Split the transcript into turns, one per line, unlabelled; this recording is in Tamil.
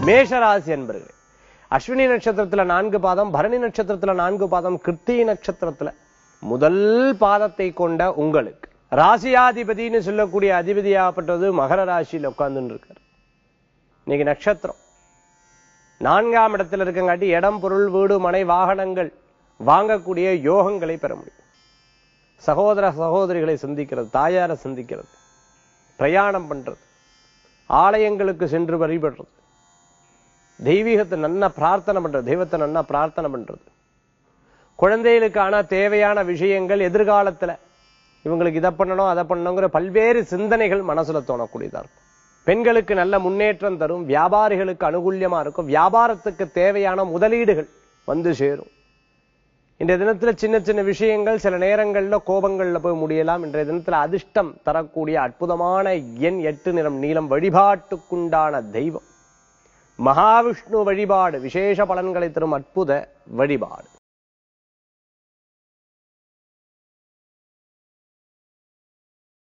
மேஷராசி என்பர்கள் அஸ்வினி நட்சத்திரத்துல நான்கு பாதம் பரணி நட்சத்திரத்துல நான்கு பாதம் கிருத்திகை நட்சத்திரத்துல முதல் பாதத்தை கொண்ட உங்களுக்கு ராசியாதிபதினு சொல்லக்கூடிய அதிபதியாகப்பட்டது மகர ராசியில் உட்கார்ந்துட்டு இருக்கார் இன்னைக்கு நட்சத்திரம் நான்காம் இடத்துல இருக்கங்காட்டி இடம் பொருள் வீடு மனை வாகனங்கள் வாங்கக்கூடிய யோகங்களை பெற முடியும் சகோதர சகோதரிகளை சந்திக்கிறது தாயாரை சந்திக்கிறது பிரயாணம் பண்றது ஆலயங்களுக்கு சென்று வழிபடுறது தெய்வீகத்தை நன்னா பிரார்த்தனை பண்றது தெய்வத்தை நன்னா பிரார்த்தனை பண்றது குழந்தைகளுக்கான தேவையான விஷயங்கள் எதிர்காலத்துல இவங்களுக்கு இதை பண்ணணும் அதை பண்ணணுங்கிற பல்வேறு சிந்தனைகள் மனசுல தோணக்கூடியதா இருக்கும் பெண்களுக்கு நல்ல முன்னேற்றம் தரும் வியாபாரிகளுக்கு அனுகூல்யமா இருக்கும் வியாபாரத்துக்கு தேவையான முதலீடுகள் வந்து சேரும் இன்றைய தினத்துல சின்ன சின்ன விஷயங்கள் சில நேரங்கள்ல கோபங்கள்ல போய் முடியலாம் இன்றைய தினத்துல அதிர்ஷ்டம் தரக்கூடிய அற்புதமான எண் எட்டு நிறம் நீளம் வழிபாட்டுக்குண்டான தெய்வம் மகாவிஷ்ணு வழிபாடு விசேஷ பலன்களை தரும் அற்புத வழிபாடு